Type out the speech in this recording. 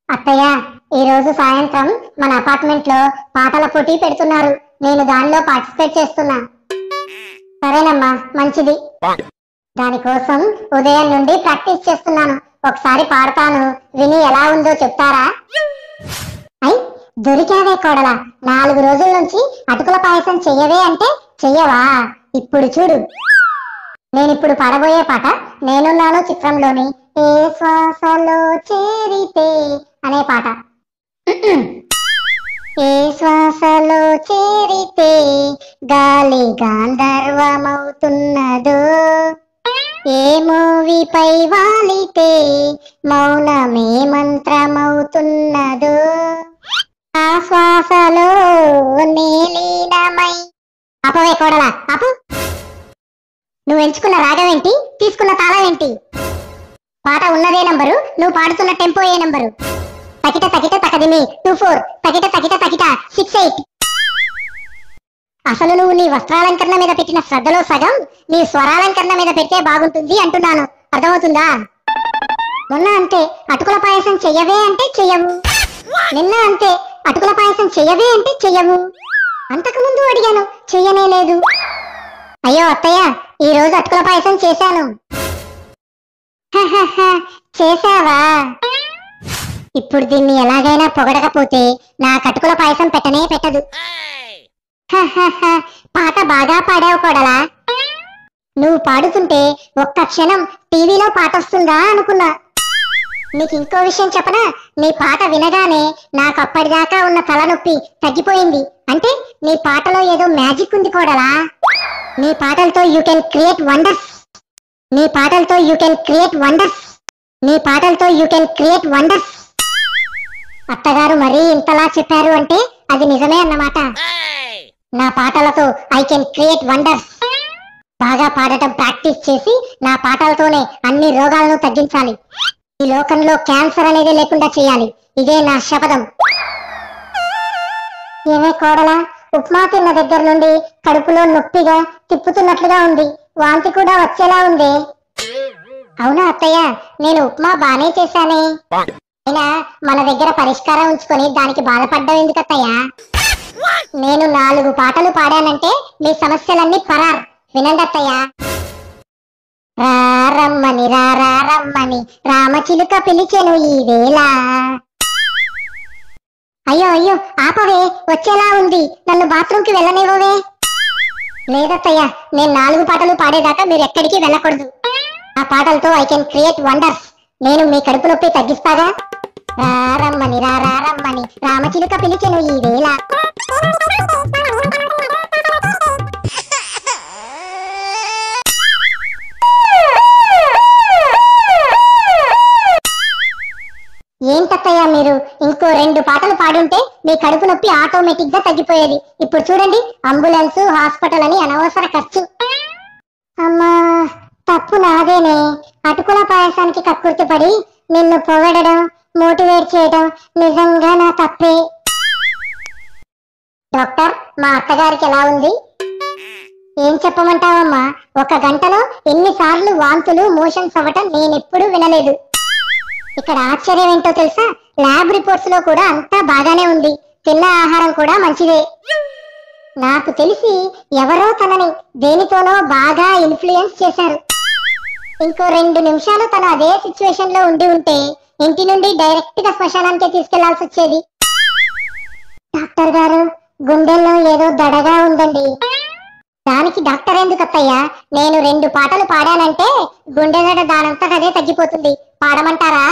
అత్తయ్య ఈ రోజు సాయంత్రం మన అపార్ట్మెంట్ లో పాటల పోటీ పెడుతున్నారు నేను దానిలో పార్టిసిపేట్ చేస్తున్నా సరేనమ్మా మంచిది దానికోసం ఉదయం నుండి ప్రాక్టీస్ చేస్తున్నాను ఒకసారి పాడతాను విని ఎలా ఉందో చెప్తారా అయ్ దొరికావే కోడలా నాలుగు రోజుల నుంచి అటుకుల పాయసం చెయ్యవే అంటే చెయ్యవా ఇప్పుడు చూడు నేనిప్పుడు పాడబోయే పాట నేనున్నాను చిత్రంలోని ఏ శ్వాసలో చేరితే అనే పాట ఏ శ్వాసలో చేరితే గాలి గాంధర్వమవుతున్నదో ఏ మూవీపై వాలితే మౌనమే మంత్రమవుతున్నదో ఆ శ్వాసలో నీలీనమై అపవే కోడలా అపు నువ్వు ఎంచుకున్న రాగం ఏంటి తీసుకున్న తాళం ఏంటి పాట ఉన్నదే నంబరు నువ్వు పాడుతున్న టెంపో ఏ నంబరు తకిట తకిట తకదిమి టూ ఫోర్ తకిట తకిట తకిట సిక్స్ ఎయిట్ అసలు నువ్వు నీ వస్త్రాలంకరణ మీద పెట్టిన శ్రద్ధలో సగం నీ స్వరాలంకరణ మీద పెడితే బాగుంటుంది అంటున్నాను అర్థమవుతుందా మొన్న అంతే అటుకుల పాయసం చెయ్యవే అంటే చెయ్యవు నిన్న అంతే అటుకుల పాయసం చెయ్యవే అంటే చెయ్యవు అంతకు ముందు అడిగాను చెయ్యనే లేదు అయ్యో అత్తయ్య ఈ రోజు అటుకుల పాయసం చేశాను హహహ, చేశావా ఇప్పుడు దీన్ని ఎలాగైనా పొగడకపోతే నా కటుకుల పాయసం పెట్టనే పెట్టదు హహహ, పాట బాగా పాడావు కొడలా నువ్వు పాడుతుంటే ఒక్క క్షణం టీవీలో పాట వస్తుందా అనుకున్నా నీకు ఇంకో విషయం చెప్పనా నీ పాట వినగానే నాకు అప్పటిదాకా ఉన్న తలనొప్పి తగ్గిపోయింది అంటే నీ పాటలో ఏదో మ్యాజిక్ ఉంది కోడలా నీ పాటలతో యూ కెన్ క్రియేట్ వండర్స్ నీ పాటలతో యూ కెన్ క్రియేట్ వండర్స్ నీ పాటలతో యూ కెన్ క్రియేట్ వండర్స్ అత్తగారు మరీ ఇంతలా చెప్పారు అంటే అది నిజమే అన్నమాట నా పాటలతో ఐ కెన్ క్రియేట్ వండర్స్ బాగా పాడటం ప్రాక్టీస్ చేసి నా పాటలతోనే అన్ని రోగాలను తగ్గించాలి ఈ లోకంలో క్యాన్సర్ అనేది లేకుండా చేయాలి ఇదే నా శపథం ఏమే కోడలా ఉప్మా తిన్న దగ్గర నుండి కడుపులో నొప్పిగా తిప్పుతున్నట్లుగా ఉంది వాంతి కూడా వచ్చేలా ఉంది అవునా అత్తయ్య నేను ఉప్మా బానే చేశానే అయినా మన దగ్గర పరిష్కారం ఉంచుకొని దానికి బాధపడ్డం ఎందుకు అత్తయ్య నేను నాలుగు పాటలు పాడానంటే మీ సమస్యలన్నీ పరార్ వినండి అత్తయ్య రారమ్మని రారమ్మని రామచిలుక పిలిచెను ఈ వేళ అయ్యో అయ్యో ఆపవే వచ్చేలా ఉంది నన్ను బాత్రూంకి వెళ్ళనివ్వవే లేదత్తయ్య నేను నాలుగు పాటలు పాడేదాకా మీరు ఎక్కడికి వెళ్ళకూడదు ఆ పాటలతో ఐ కెన్ క్రియేట్ వండర్స్ నేను మీ కడుపు నొప్పి తగ్గిస్తాగా రారమ్మని రారమ్మని రామచిలుక పిలిచెను ఈ వేళ ఏంటత్తయ్య మీరు ఇంకో రెండు పాటలు పాడుంటే మీ కడుపు నొప్పి ఆటోమేటిక్ గా తగ్గిపోయేది ఇప్పుడు చూడండి అంబులెన్స్ హాస్పిటల్ అని అనవసర ఖర్చు అమ్మా తప్పు నాదేనే అటుకుల పాయసానికి కక్కుర్తి పడి నిన్ను పొగడడం మోటివేట్ చేయడం నిజంగా నా తప్పే డాక్టర్ మా అత్తగారికి ఎలా ఉంది ఏం చెప్పమంటావమ్మా ఒక గంటలో ఎన్నిసార్లు వాంతులు మోషన్స్ అవ్వటం నేనెప్పుడూ వినలేదు ఇక్కడ ఆశ్చర్యం ఏంటో తెలుసా ల్యాబ్ రిపోర్ట్స్ లో కూడా అంతా బాగానే ఉంది తిన్న ఆహారం కూడా మంచిదే నాకు తెలిసి ఎవరో తనని దేనితోనో బాగా ఇన్ఫ్లుయెన్స్ చేశారు ఇంకో రెండు నిమిషాలు తను అదే సిచ్యువేషన్ లో ఉండి ఉంటే ఇంటి నుండి డైరెక్ట్ గా శ్మశానానికి తీసుకెళ్లాల్సి వచ్చేది డాక్టర్ గారు గుండెల్లో ఏదో దడగా ఉందండి దానికి డాక్టర్ ఎందుకు అత్తయ్యా నేను రెండు పాటలు పాడానంటే గుండె దడ దానంతట అదే తగ్గిపోతుంది పాడమంటారా